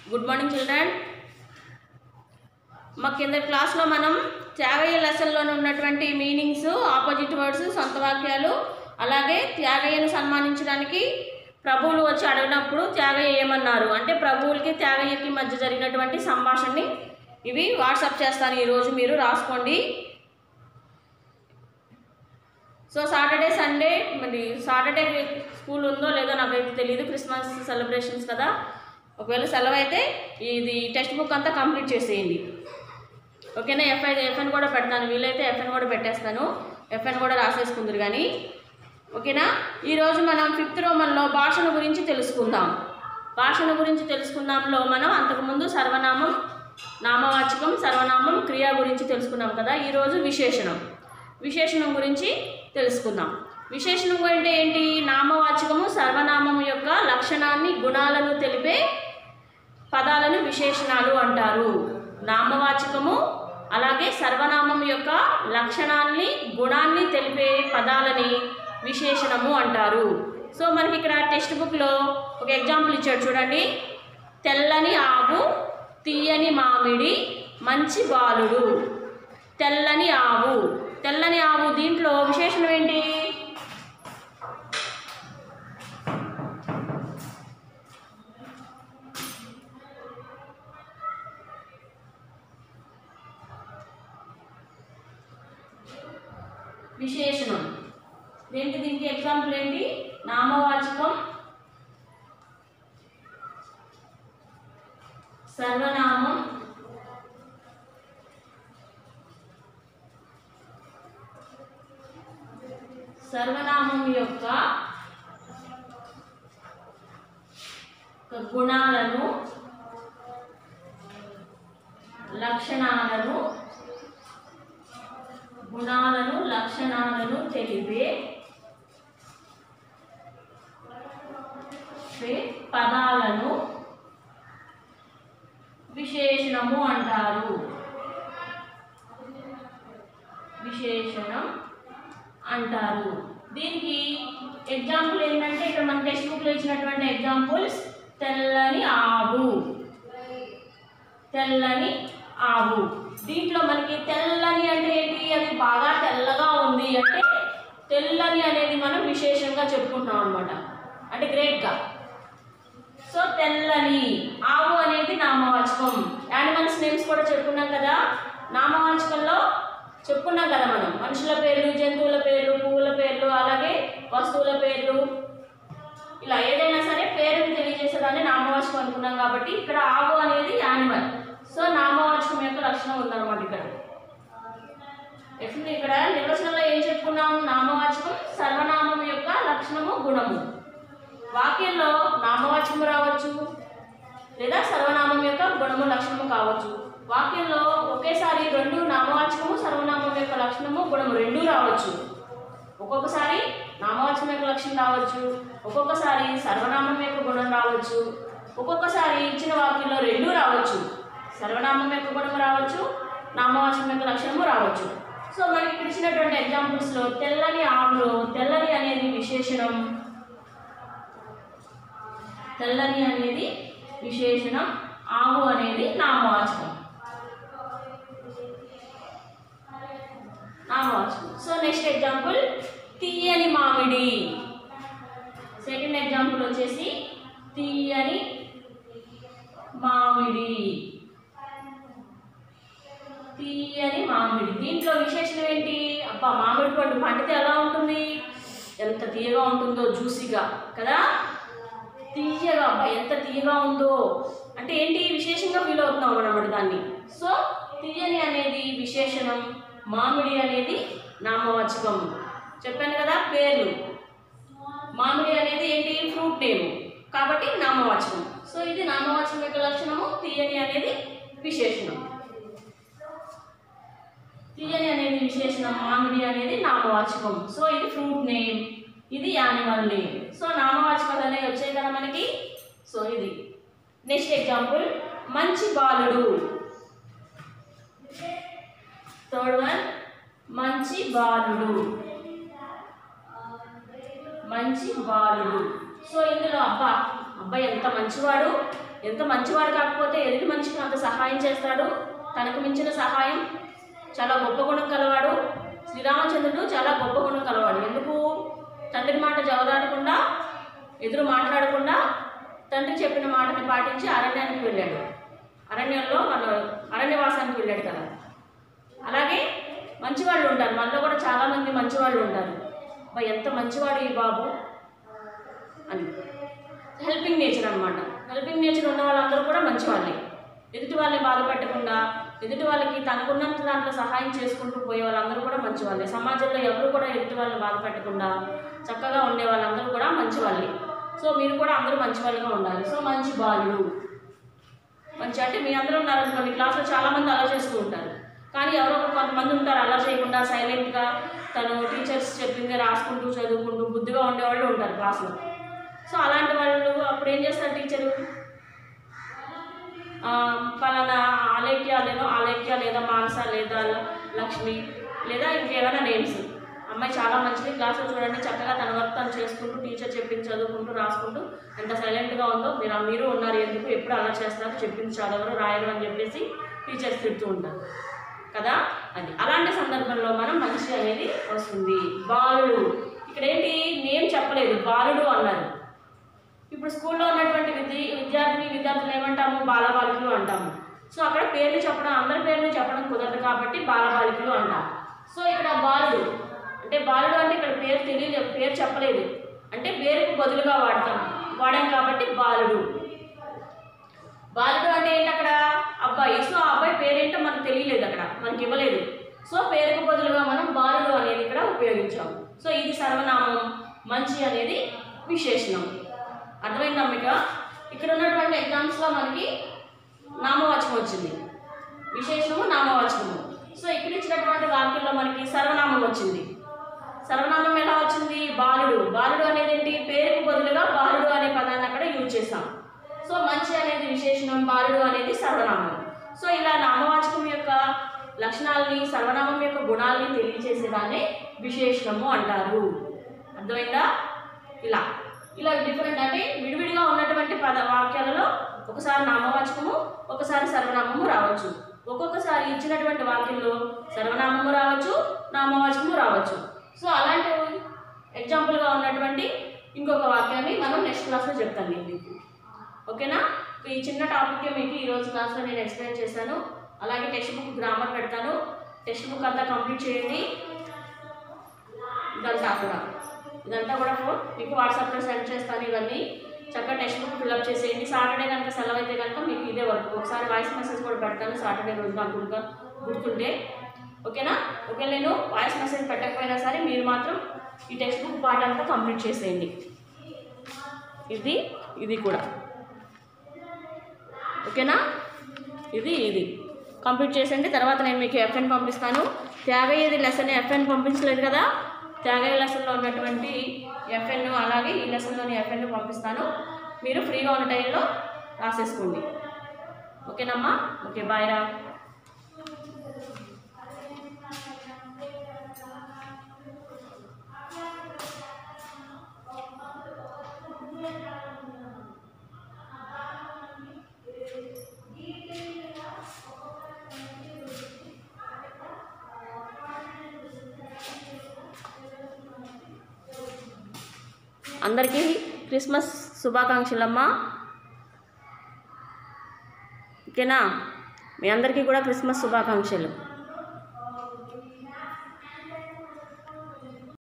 good morning children మా కింద క్లాస్లో మనం త్యాగయ్య లెసన్లోనే ఉన్నటువంటి మీనింగ్స్ ఆపోజిట్ వర్డ్స్ సొంత వాక్యాలు అలాగే త్యాగయ్యను సన్మానించడానికి ప్రభువులు వచ్చి అడిగినప్పుడు త్యాగయ్య ఏమన్నారు అంటే ప్రభువులకి త్యాగయ్యకి మధ్య జరిగినటువంటి సంభాషణని ఇవి వాట్సాప్ చేస్తాను ఈరోజు మీరు రాసుకోండి సో సాటర్డే సండే మరి సాటర్డే స్కూల్ ఉందో లేదో నాకైతే తెలియదు క్రిస్మస్ సెలబ్రేషన్స్ కదా ఒకవేళ సెలవు అయితే ఇది టెక్స్ట్ బుక్ అంతా కంప్లీట్ చేసేయండి ఓకేనా ఎఫ్ఐ ఎఫ్ఎన్ కూడా పెడతాను వీలైతే ఎఫ్ఎన్ కూడా పెట్టేస్తాను ఎఫ్ఎన్ కూడా రాసేసుకుందరు కానీ ఓకేనా ఈరోజు మనం ఫిఫ్త్ రోమన్లో భాషను గురించి తెలుసుకుందాం భాషను గురించి తెలుసుకుందాంలో మనం అంతకుముందు సర్వనామం నామవాచకం సర్వనామం క్రియ గురించి తెలుసుకున్నాం కదా ఈరోజు విశేషణం విశేషణం గురించి తెలుసుకుందాం విశేషణం అంటే ఏంటి నామవాచకము సర్వనామం యొక్క లక్షణాన్ని గుణాలను తెలిపే పదాలను విశేషణాలు అంటారు నామవాచకము అలాగే సర్వనామం యొక్క లక్షణాన్ని గుణాన్ని తెలిపే పదాలని విశేషణము అంటారు సో మనకి ఇక్కడ టెక్స్ట్ బుక్లో ఒక ఎగ్జాంపుల్ ఇచ్చాడు చూడండి తెల్లని ఆవు తీయని మామిడి మంచి బాలుడు తెల్లని ఆవు తెల్లని ఆవు దీంట్లో విశేషణం ఏంటి విశేషణం దీనికి దీనికి ఎగ్జాంపుల్ ఏంటి నామవాచకం సర్వనామం సర్వనామం యొక్క గుణాలను లక్షణాలను గుణాలను లక్షణాలను తెలిపే పే- పదాలను విశేషణము అంటారు విశేషణం అంటారు దీనికి ఎగ్జాంపుల్ ఏంటంటే ఇక్కడ మన టెక్స్ట్ బుక్లో ఇచ్చినటువంటి ఎగ్జాంపుల్స్ తెల్లని ఆవు తెల్లని ఆవు దీంట్లో మనకి తెల్లని అంటే ఏంటి అది బాగా తెల్లగా ఉంది అంటే తెల్లని అనేది మనం విశేషంగా చెప్పుకుంటున్నాం అనమాట అంటే గ్రేట్గా సో తెల్లని ఆవు అనేది నామవాచకం యానిమల్స్ నేమ్స్ కూడా చెప్పుకున్నాం కదా నామవాచకంలో చెప్పుకున్నాం కదా మనం మనుషుల పేర్లు జంతువుల పేర్లు పువ్వుల పేర్లు అలాగే వస్తువుల పేర్లు ఇలా ఏదైనా సరే పేరుని తెలియజేసేదాన్ని నామవాచకం అనుకున్నాం కాబట్టి ఇక్కడ ఆవు అనేది యానిమల్ సో నామవాచకం యొక్క లక్షణం ఉందన్నమాట ఇక్కడ ఎట్లా ఇక్కడ నిర్వచనంలో ఏం చెప్పుకున్నాం నామవాచకం సర్వనామం యొక్క లక్షణము గుణము వాక్యంలో నామవాచకం రావచ్చు లేదా సర్వనామం యొక్క గుణము లక్షణము కావచ్చు వాక్యంలో ఒకేసారి రెండు నామవాచకము సర్వనామం యొక్క లక్షణము గుణము రెండూ రావచ్చు ఒక్కొక్కసారి నామవాచకం యొక్క లక్షణం రావచ్చు ఒక్కొక్కసారి సర్వనామం యొక్క గుణం రావచ్చు ఒక్కొక్కసారి ఇచ్చిన వాక్యంలో రెండూ రావచ్చు సర్వనామం యొక్క గుణం రావచ్చు నామవాచకం యొక్క లక్షణము రావచ్చు సో మనకి ఇక్కడ ఇచ్చినటువంటి ఎగ్జాంపుల్స్లో తెల్లని ఆవులో తెల్లని అనేది విశేషణం తెల్లని అనేది విశేషణం ఆవు అనేది నామవాచకం నామవాచకం సో నెక్స్ట్ ఎగ్జాంపుల్ తీయని మామిడి సెకండ్ ఎగ్జాంపుల్ వచ్చేసి తీయని మామిడి తీయని మామిడి దీంట్లో విశేషణం ఏంటి అబ్బా మామిడి పండు పండితే ఎలా ఉంటుంది ఎంత తీయగా ఉంటుందో జ్యూసీగా కదా తీయగా అబ్బా ఎంత తీయగా ఉందో అంటే ఏంటి విశేషంగా ఫీల్ అవుతున్నాం అన్నమాట దాన్ని సో తీయని అనేది విశేషణం మామిడి అనేది నామవాచకం చెప్పాను కదా పేర్లు మామిడి అనేది ఏంటి ఫ్రూట్ నేమ్ కాబట్టి నామవాచకం సో ఇది నామవాచకం యొక్క లక్షణము తీయని అనేది విశేషణం తీయని అనేది విశేషణం మామిడి అనేది నామవాచకం సో ఇది ఫ్రూట్ నేమ్ ఇది యానిమల్ నేమ్ సో నామవాచకాలు అనేవి వచ్చాయి కదా మనకి సో ఇది నెక్స్ట్ ఎగ్జాంపుల్ మంచి బాలుడు థర్డ్ వన్ మంచి బాలుడు మంచి బాలుడు సో ఇందులో అబ్బా అబ్బాయి ఎంత మంచివాడు ఎంత మంచివాడు కాకపోతే ఎదుటి మనిషికి అంత సహాయం చేస్తాడు తనకు మించిన సహాయం చాలా గొప్ప గుణం కలవాడు శ్రీరామచంద్రుడు చాలా గొప్ప గుణం కలవాడు ఎందుకు తండ్రి మాట జవదాడకుండా ఎదురు మాట్లాడకుండా తండ్రి చెప్పిన మాటని పాటించి అరణ్యానికి వెళ్ళాడు అరణ్యంలో మన అరణ్యవాసానికి వెళ్ళాడు కదా అలాగే మంచివాళ్ళు ఉంటారు మనలో కూడా చాలామంది మంచివాళ్ళు ఉంటారు అబ్బా ఎంత మంచివాడు ఈ బాబు అని హెల్పింగ్ నేచర్ అనమాట హెల్పింగ్ నేచర్ ఉన్న వాళ్ళందరూ కూడా మంచివాళ్ళే ఎదుటి వాళ్ళని బాధ పెట్టకుండా ఎదుటి వాళ్ళకి తనకున్నంత దాంట్లో సహాయం చేసుకుంటూ పోయే వాళ్ళందరూ కూడా మంచివాళ్ళే సమాజంలో ఎవరు కూడా ఎదుటి వాళ్ళని బాధ పెట్టకుండా చక్కగా ఉండే వాళ్ళందరూ కూడా మంచివాళ్ళే సో మీరు కూడా అందరూ మంచివాళ్ళుగా ఉండాలి సో మంచి బాలుడు మంచి అంటే మీ అందరూ ఉన్నారనుకోండి క్లాస్లో చాలామంది అలా చేస్తూ ఉంటారు కానీ ఎవరో ఒక కొంతమంది ఉంటారు అలా చేయకుండా సైలెంట్గా తను టీచర్స్ చెప్పింది రాసుకుంటూ చదువుకుంటూ బుద్ధిగా ఉండేవాళ్ళు ఉంటారు క్లాస్లో సో అలాంటి వాళ్ళు అప్పుడు ఏం చేస్తారు టీచరు ఆ, పలానా ఆలేఖ్య లేదా ఆలేఖ్య లేదా మానస లేదా ల- లక్ష్మి లేదా ఇంకేమైనా నేమ్స్ అమ్మాయి చాలా మంచిది క్లాస్లో చూడండి చక్కగా తన వర్క్ తను చేసుకుంటూ టీచర్ చెప్పింది చదువుకుంటూ రాసుకుంటూ ఎంత సైలెంట్గా ఉందో మీరు మీరు ఉన్నారు ఎందుకు ఎప్పుడు అలా చేస్తారు చెప్పింది చదవరు రాయరు అని చెప్పేసి టీచర్స్ తిడుతూ ఉంటారు కదా అది అలాంటి సందర్భంలో మనం మంచి అనేది వస్తుంది బాలుడు ఇక్కడ ఏంటి నేమ్ చెప్పలేదు బాలుడు అన్నారు ఇప్పుడు స్కూల్లో ఉన్నటువంటి విద్య విద్యార్థిని విద్యార్థులు ఏమంటాము బాలబాలికలు అంటాము సో అక్కడ పేర్లు చెప్పడం అందరి పేర్లు చెప్పడం కుదరదు కాబట్టి బాలబాలికలు అంటాం సో ఇక్కడ బాలుడు అంటే బాలుడు అంటే ఇక్కడ పేరు తెలియదు పేరు చెప్పలేదు అంటే పేరుకు బదులుగా వాడతాం వాడాం కాబట్టి బాలుడు బాలుడు అంటే ఏంటి అక్కడ అబ్బాయి సో ఆ అబ్బాయి పేరేంటో మనకు తెలియలేదు అక్కడ మనకి ఇవ్వలేదు సో పేరుకు బదులుగా మనం బాలుడు అనేది ఇక్కడ ఉపయోగించాం సో ఇది సర్వనామం మంచి అనేది విశేషణం అర్థమైందా మీకు ఇక్కడ ఉన్నటువంటి ఎగ్జామ్స్లో మనకి నామవాచకం వచ్చింది విశేషణము నామవాచకము సో ఇక్కడ ఇచ్చినటువంటి వాక్యంలో మనకి సర్వనామం వచ్చింది సర్వనామం ఎలా వచ్చింది బాలుడు బాలుడు అనేది ఏంటి పేరుకు బదులుగా బాలుడు అనే పదాన్ని అక్కడ యూజ్ చేసాం సో మంచి అనేది విశేషణం బాలుడు అనేది సర్వనామం సో ఇలా నామవాచకం యొక్క లక్షణాలని సర్వనామం యొక్క గుణాలని తెలియజేసేదాన్ని విశేషణము అంటారు అర్థమైందా ఇలా ఇలా డిఫరెంట్ అంటే విడివిడిగా ఉన్నటువంటి పద వాక్యాలలో ఒకసారి నామవాచకము ఒకసారి సర్వనామము రావచ్చు ఒక్కొక్కసారి ఇచ్చినటువంటి వాక్యంలో సర్వనామము రావచ్చు నామవాచకము రావచ్చు సో అలాంటి ఎగ్జాంపుల్గా ఉన్నటువంటి ఇంకొక వాక్యాన్ని మనం నెక్స్ట్ క్లాస్లో చెప్తాను నేను మీకు ఓకేనా ఈ చిన్న టాపిక్ మీకు ఈరోజు క్లాస్లో నేను ఎక్స్ప్లెయిన్ చేశాను అలాగే టెక్స్ట్ బుక్ గ్రామర్ పెడతాను టెక్స్ట్ బుక్ అంతా కంప్లీట్ చేయండి ఇదంతా కూడా ఇదంతా కూడా ఫోన్ మీకు వాట్సాప్లో సెండ్ చేస్తాను ఇవన్నీ చక్కగా టెక్స్ట్ బుక్ ఫిల్అప్ చేసేయండి సాటర్డే కనుక సెలవు అయితే కనుక మీకు ఇదే వర్క్ ఒకసారి వాయిస్ మెసేజ్ కూడా పెడతాను సాటర్డే రోజు నాకు గుర్తుగా గుర్తుంటే ఓకేనా ఓకే నేను వాయిస్ మెసేజ్ పెట్టకపోయినా సరే మీరు మాత్రం ఈ టెక్స్ట్ బుక్ పార్ట్ అంతా కంప్లీట్ చేసేయండి ఇది ఇది కూడా ఓకేనా ఇది ఇది కంప్లీట్ చేసేయండి తర్వాత నేను మీకు ఎఫ్ఎన్ పంపిస్తాను త్యాగయ్యది లెసన్ ఎఫ్ఎన్ పంపించలేదు కదా త్యాగయ్య లెసన్లో ఉన్నటువంటి ఎఫ్ఎన్ అలాగే ఈ లెసన్లోని ఎఫ్ఎన్ పంపిస్తాను మీరు ఫ్రీగా ఉన్న టైంలో రాసేసుకోండి ఓకేనమ్మా ఓకే బాయ్ రా అందరికీ క్రిస్మస్ శుభాకాంక్షలమ్మా ఓకేనా మీ అందరికీ కూడా క్రిస్మస్ శుభాకాంక్షలు